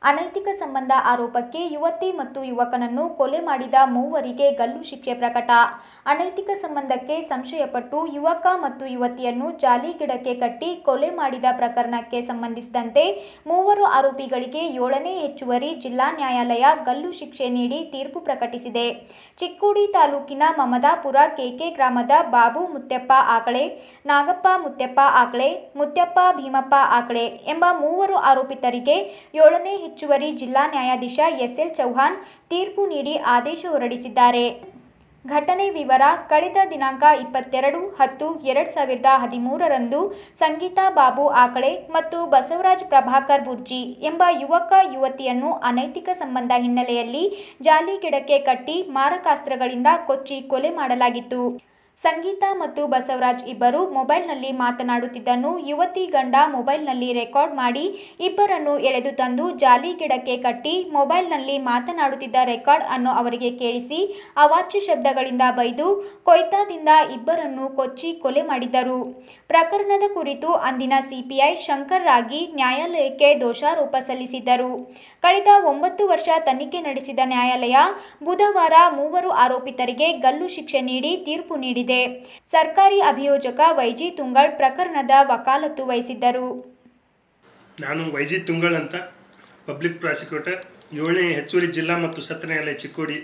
ಅನೈತಿಕ ಸಂಬಂಧ ಆರೋಪಕ್ಕೆ ಯುವತಿ ಮತ್ತು ಯುವಕನನ್ನು ಕೊಲೆ ಮಾಡಿದ ಮೂವರಿಗೆ ಗಲ್ಲು ಶಿಕ್ಷೆ ಪ್ರಕಟ ಅನೈತಿಕ ಸಂಬಂಧಕ್ಕೆ ಸಂಶಯಪಟ್ಟು ಯುವಕ ಮತ್ತು ಯುವತಿಯನ್ನು ಜಾಲಿಗಿಡಕ್ಕೆ ಕಟ್ಟಿ ಕೊಲೆ ಮಾಡಿದ ಪ್ರಕರಣಕ್ಕೆ ಸಂಬಂಧಿಸಿದಂತೆ ಮೂವರು ಆರೋಪಿಗಳಿಗೆ ಏಳನೇ ಹೆಚ್ಚುವರಿ ಜಿಲ್ಲಾ ನ್ಯಾಯಾಲಯ ಗಲ್ಲು ಶಿಕ್ಷೆ ನೀಡಿ ತೀರ್ಪು ಪ್ರಕಟಿಸಿದೆ ಚಿಕ್ಕೋಡಿ ತಾಲೂಕಿನ ಮಮದಾಪುರ ಕೆಕೆ ಗ್ರಾಮದ ಬಾಬು ಮುತ್ಯಪ್ಪ ಆಕಳೆ ನಾಗಪ್ಪ ಮುತ್ಯಪ್ಪ ಆಕಳೆ ಮುತ್ಯಪ್ಪ ಭೀಮಪ್ಪ ಆಕಳೆ ಎಂಬ ಮೂವರು ಆರೋಪಿತರಿಗೆ ಏಳನೇ ಹೆಚ್ಚುವರಿ ಜಿಲ್ಲಾ ನ್ಯಾಯಾಧೀಶ ಎಸ್ಎಲ್ ಚೌಹಾಣ್ ತೀರ್ಪು ನೀಡಿ ಆದೇಶ ಹೊರಡಿಸಿದ್ದಾರೆ ಘಟನೆ ವಿವರ ಕಳೆದ ದಿನಾಂಕ ಇಪ್ಪತ್ತೆರಡು ಹತ್ತು ಎರಡು ಸಾವಿರದ ಹದಿಮೂರರಂದು ಸಂಗೀತಾ ಬಾಬು ಆಕಳೆ ಮತ್ತು ಬಸವರಾಜ್ ಪ್ರಭಾಕರ್ ಬುರ್ಜಿ ಎಂಬ ಯುವಕ ಯುವತಿಯನ್ನು ಅನೈತಿಕ ಸಂಬಂಧ ಹಿನ್ನೆಲೆಯಲ್ಲಿ ಜಾಲಿಗಿಡಕ್ಕೆ ಕಟ್ಟಿ ಮಾರಕಾಸ್ತ್ರಗಳಿಂದ ಕೊಚ್ಚಿ ಕೊಲೆ ಮಾಡಲಾಗಿತ್ತು ಸಂಗೀತ ಮತ್ತು ಬಸವರಾಜ್ ಇಬ್ಬರು ಮೊಬೈಲ್ನಲ್ಲಿ ಮಾತನಾಡುತ್ತಿದ್ದನ್ನು ಯುವತಿ ಗಂಡ ಮೊಬೈಲ್ನಲ್ಲಿ ರೆಕಾರ್ಡ್ ಮಾಡಿ ಇಬ್ಬರನ್ನು ಎಳೆದು ತಂದು ಜಾಲಿ ಗಿಡಕ್ಕೆ ಕಟ್ಟಿ ಮೊಬೈಲ್ನಲ್ಲಿ ಮಾತನಾಡುತ್ತಿದ್ದ ರೆಕಾರ್ಡ್ ಅನ್ನು ಅವರಿಗೆ ಕೇಳಿಸಿ ಅವಾಚ್ಯ ಶಬ್ದಗಳಿಂದ ಬೈದು ಕೊಯ್ತಾದಿಂದ ಇಬ್ಬರನ್ನು ಕೊಚ್ಚಿ ಕೊಲೆ ಮಾಡಿದ್ದರು ಪ್ರಕರಣದ ಕುರಿತು ಅಂದಿನ ಸಿಪಿಐ ಶಂಕರ್ ರಾಗಿ ನ್ಯಾಯಾಲಯಕ್ಕೆ ದೋಷಾರೋಪ ಸಲ್ಲಿಸಿದ್ದರು ಕಳೆದ ಒಂಬತ್ತು ವರ್ಷ ತನಿಖೆ ನಡೆಸಿದ ನ್ಯಾಯಾಲಯ ಬುಧವಾರ ಮೂವರು ಆರೋಪಿತರಿಗೆ ಗಲ್ಲು ಶಿಕ್ಷೆ ನೀಡಿ ತೀರ್ಪು ನೀಡಿದೆ ಸರ್ಕಾರಿ ಅಭಿಯೋಜಕ ವೈಜಿ ತುಂಗಳ್ ಪ್ರಕರಣದ ವಕಾಲತ್ತು ವಹಿಸಿದ್ದರು ನಾನು ವೈಜಿ ತುಂಗಳ್ ಅಂತ ಪಬ್ಲಿಕ್ ಪ್ರಾಸಿಕ್ಯೂಟರ್ ಏಳನೇ ಹೆಚ್ಚುವರಿ ಜಿಲ್ಲಾ ಮತ್ತು ಸತ್ರ ನ್ಯಾಯಾಲಯ ಚಿಕ್ಕೋಡಿ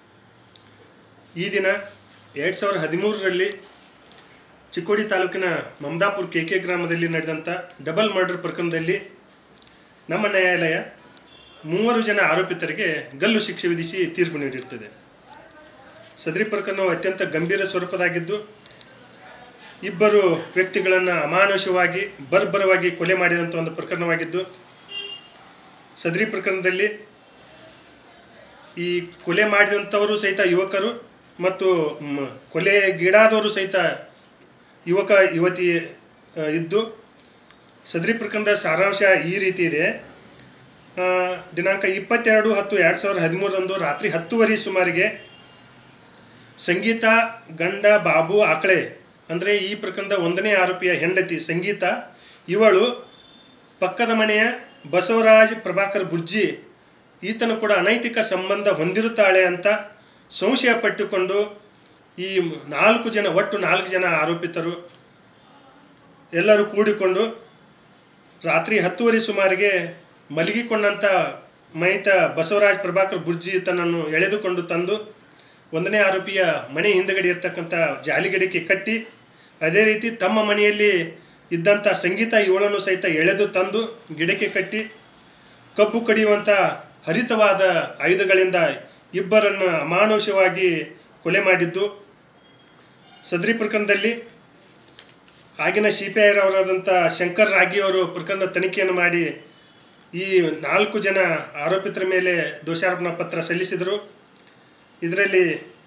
ಈ ದಿನ ಎರಡು ಸಾವಿರದ ಹದಿಮೂರರಲ್ಲಿ ಚಿಕ್ಕೋಡಿ ತಾಲೂಕಿನ ಮಮದಾಪುರ ಕೆ ಕೆ ಗ್ರಾಮದಲ್ಲಿ ನಡೆದಂಥ ಡಬಲ್ ಮರ್ಡರ್ ಪ್ರಕರಣದಲ್ಲಿ ನಮ್ಮ ನ್ಯಾಯಾಲಯ ಮೂವರು ಜನ ಆರೋಪಿತರಿಗೆ ಗಲ್ಲು ಶಿಕ್ಷೆ ವಿಧಿಸಿ ತೀರ್ಪು ನೀಡಿರ್ತದೆ ಸದರಿ ಪ್ರಕರಣವು ಅತ್ಯಂತ ಗಂಭೀರ ಸ್ವರೂಪದಾಗಿದ್ದು ಇಬ್ಬರು ವ್ಯಕ್ತಿಗಳನ್ನು ಅಮಾನುಷವಾಗಿ ಬರ್ಬರವಾಗಿ ಕೊಲೆ ಮಾಡಿದಂಥ ಒಂದು ಪ್ರಕರಣವಾಗಿದ್ದು ಸದರಿ ಪ್ರಕರಣದಲ್ಲಿ ಈ ಕೊಲೆ ಮಾಡಿದಂಥವರು ಸಹಿತ ಯುವಕರು ಮತ್ತು ಮ್, ಕೊಲೆಗೀಡಾದವರು ಸಹಿತ ಯುವಕ ಯುವತಿ ಆ, ಇದ್ದು ಸದರಿ ಪ್ರಕರಣದ ಸಾರಾಂಶ ಈ ರೀತಿ ಇದೆ ಆ, ದಿನಾಂಕ ಇಪ್ಪತ್ತೆರಡು ಹತ್ತು ಎರಡು ಸಾವಿರದ ಹದಿಮೂರರಂದು ರಾತ್ರಿ ಹತ್ತುವರೆ ಸುಮಾರಿಗೆ ಸಂಗೀತ ಗಂಡ ಬಾಬು ಆಕಳೆ ಅಂದರೆ ಈ ಪ್ರಕರಣದ ಒಂದನೇ ಆರೋಪಿಯ ಹೆಂಡತಿ ಸಂಗೀತ ಇವಳು ಪಕ್ಕದ ಮನೆಯ ಬಸವರಾಜ್ ಪ್ರಭಾಕರ್ ಬುರ್ಜಿ ಈತನು ಕೂಡ ಅನೈತಿಕ ಸಂಬಂಧ ಹೊಂದಿರುತ್ತಾಳೆ ಅಂತ ಸಂಶಯ ಪಟ್ಟುಕೊಂಡು ಈ ನಾಲ್ಕು ಜನ ಒಟ್ಟು ನಾಲ್ಕು ಜನ ಆರೋಪಿತರು ಎಲ್ಲರೂ ಕೂಡಿಕೊಂಡು ರಾತ್ರಿ ಹತ್ತುವರೆ ಸುಮಾರಿಗೆ ಮಲಗಿಕೊಂಡಂಥ ಮೈತ ಬಸವರಾಜ್ ಪ್ರಭಾಕರ್ ಬುರ್ಜಿ ತನ್ನನ್ನು ಎಳೆದುಕೊಂಡು ತಂದು ಒಂದನೇ ಆರೋಪಿಯ ಮನೆ ಹಿಂದಗಡೆ ಇರ್ತಕ್ಕಂಥ ಜಾಲಿಗಡಿಕೆ ಕಟ್ಟಿ ಅದೇ ರೀತಿ ತಮ್ಮ ಮನೆಯಲ್ಲಿ ಇದ್ದಂಥ ಸಂಗೀತ ಇವಳನ್ನು ಸಹಿತ ಎಳೆದು ತಂದು ಗಿಡಕ್ಕೆ ಕಟ್ಟಿ ಕಬ್ಬು ಕಡಿಯುವಂಥ ಹರಿತವಾದ ಆಯುಧಗಳಿಂದ ಇಬ್ಬರನ್ನು ಅಮಾನುಷವಾಗಿ ಕೊಲೆ ಮಾಡಿದ್ದು ಸದರಿ ಪ್ರಕರಣದಲ್ಲಿ ಆಗಿನ ಸಿ ಪಿ ಐರವರಾದಂಥ ಶಂಕರ್ ರಾಗಿ ಅವರು ಪ್ರಕರಣದ ತನಿಖೆಯನ್ನು ಮಾಡಿ ಈ ನಾಲ್ಕು ಜನ ಆರೋಪಿತರ ಮೇಲೆ ದೋಷಾರೋಪಣಾ ಪತ್ರ ಸಲ್ಲಿಸಿದರು ಇದರಲ್ಲಿ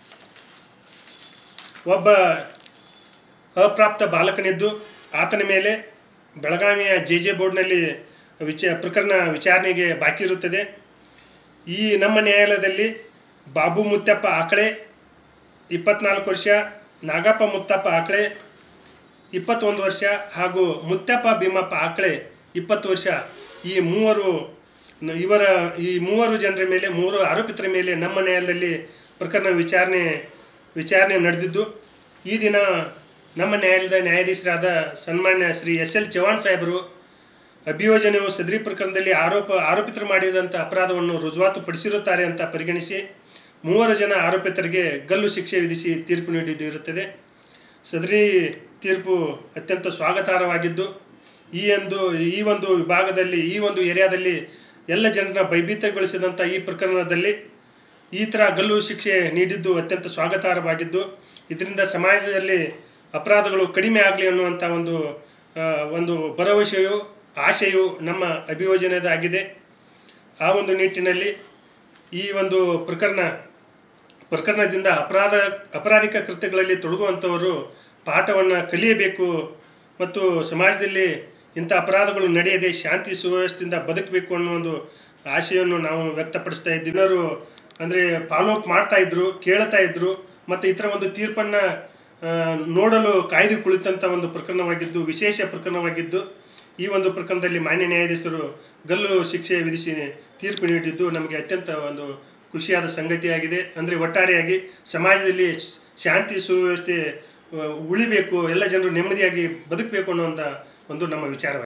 ಒಬ್ಬ ಅಪ್ರಾಪ್ತ ಬಾಲಕನಿದ್ದು ಆತನ ಮೇಲೆ ಬೆಳಗಾವಿಯ ಜೆ ಜೆ ಬೋರ್ಡ್ನಲ್ಲಿ ವಿಚ ಪ್ರಕರಣ ವಿಚಾರಣೆಗೆ ಬಾಕಿ ಇರುತ್ತದೆ ಈ ನಮ್ಮ ನ್ಯಾಯಾಲಯದಲ್ಲಿ ಬಾಬು ಮುತ್ತಪ್ಪ ಆಕಳೆ ಇಪ್ಪತ್ನಾಲ್ಕು ವರ್ಷ ನಾಗಪ್ಪ ಮುತ್ತಪ್ಪ ಆಕಳೆ ಇಪ್ಪತ್ತೊಂದು ವರ್ಷ ಹಾಗೂ ಮುತ್ತಪ್ಪ ಭೀಮಪ್ಪ ಆಕಳೆ ಇಪ್ಪತ್ತು ವರ್ಷ ಈ ಮೂವರು ನ- ಇವರ ಈ ಮೂವರು ಜನರ ಮೇಲೆ ಮೂವರು ಆರೋಪಿತರ ಮೇಲೆ ನಮ್ಮ ನ್ಯಾಯಾಲಯದಲ್ಲಿ ಪ್ರಕರಣ ವಿಚಾರಣೆ ವಿಚಾರಣೆ ನಡೆದಿದ್ದು ಈ ದಿನ ನಮ್ಮ ನ್ಯಾಯಾಲಯದ ನ್ಯಾಯಾಧೀಶರಾದ ಸನ್ಮಾನ್ಯ ಶ್ರೀ ಎಸ್ ಎಲ್ ಚೌಹಾಣ್ ಸಾಹೇಬರು ಅಭಿಯೋಜನೆಯು ಸದರಿ ಪ್ರಕರಣದಲ್ಲಿ ಆರೋಪ ಆರೋಪಿತರು ಮಾಡಿದಂಥ ಅಪರಾಧವನ್ನು ರುಜುವಾತುಪಡಿಸಿರುತ್ತಾರೆ ಅಂತ ಪರಿಗಣಿಸಿ ಮೂವರು ಜನ ಆರೋಪಿತರಿಗೆ ಗಲ್ಲು ಶಿಕ್ಷೆ ವಿಧಿಸಿ ತೀರ್ಪು ನೀಡಿದಿರುತ್ತದೆ ಸದರಿ ತೀರ್ಪು ಅತ್ಯಂತ ಸ್ವಾಗತಾರ್ಹವಾಗಿದ್ದು ಈ ಒಂದು ಈ ಒಂದು ವಿಭಾಗದಲ್ಲಿ ಈ ಒಂದು ಏರಿಯಾದಲ್ಲಿ ಎಲ್ಲ ಜನರನ್ನ ಭಯಭೀತಗೊಳಿಸಿದಂಥ ಈ ಪ್ರಕರಣದಲ್ಲಿ ಈ ಥರ ಗಲ್ಲು ಶಿಕ್ಷೆ ನೀಡಿದ್ದು ಅತ್ಯಂತ ಸ್ವಾಗತಾರ್ಹವಾಗಿದ್ದು ಇದರಿಂದ ಸಮಾಜದಲ್ಲಿ ಅಪರಾಧಗಳು ಕಡಿಮೆ ಆಗಲಿ ಅನ್ನುವಂಥ ಒಂದು ಆ, ಒಂದು ಭರವಸೆಯು ಆಶೆಯು ನಮ್ಮ ಅಭಿಯೋಜನೆಯದಾಗಿದೆ ಆ ಒಂದು ನಿಟ್ಟಿನಲ್ಲಿ ಈ ಒಂದು ಪ್ರಕರಣ ಪ್ರಕರಣದಿಂದ ಅಪರಾಧ ಅಪರಾಧಿಕ ಕೃತ್ಯಗಳಲ್ಲಿ ತೊಡಗುವಂಥವರು ಪಾಠವನ್ನು ಕಲಿಯಬೇಕು ಮತ್ತು ಸಮಾಜದಲ್ಲಿ ಇಂಥ ಅಪರಾಧಗಳು ನಡೆಯದೆ ಶಾಂತಿ ಸುವ್ಯವಸ್ಥೆಯಿಂದ ಬದುಕಬೇಕು ಅನ್ನೋ ಒಂದು ಆಶೆಯನ್ನು ನಾವು ವ್ಯಕ್ತಪಡಿಸ್ತಾ ಇದ್ದೀವಿ ಜನರು ಅಂದರೆ ಫಾಲೋಅಪ್ ಮಾಡ್ತಾ ಇದ್ರು ಕೇಳ್ತಾ ಇದ್ರು ಮತ್ತು ಈ ಥರ ಒಂದು ತೀರ್ಪನ್ನು ಆ, ನೋಡಲು ಕಾಯ್ದು ಕುಳಿತಂಥ ಒಂದು ಪ್ರಕರಣವಾಗಿದ್ದು ವಿಶೇಷ ಪ್ರಕರಣವಾಗಿದ್ದು ಈ ಒಂದು ಪ್ರಕರಣದಲ್ಲಿ ಮಾನ್ಯ ನ್ಯಾಯಾಧೀಶರು ಗಲ್ಲು ಶಿಕ್ಷೆ ವಿಧಿಸಿ ತೀರ್ಪು ನೀಡಿದ್ದು ನಮಗೆ ಅತ್ಯಂತ ಒಂದು ಖುಷಿಯಾದ ಸಂಗತಿಯಾಗಿದೆ ಅಂದರೆ ಒಟ್ಟಾರೆಯಾಗಿ ಸಮಾಜದಲ್ಲಿ ಶಾಂತಿ ಸುವ್ಯವಸ್ಥೆ ಆ, ಉಳಿಬೇಕು ಎಲ್ಲ ಜನರು ನೆಮ್ಮದಿಯಾಗಿ ಬದುಕಬೇಕು ಅನ್ನುವಂಥ ಒಂದು ನಮ್ಮ ವಿಚಾರವಾಗಿದೆ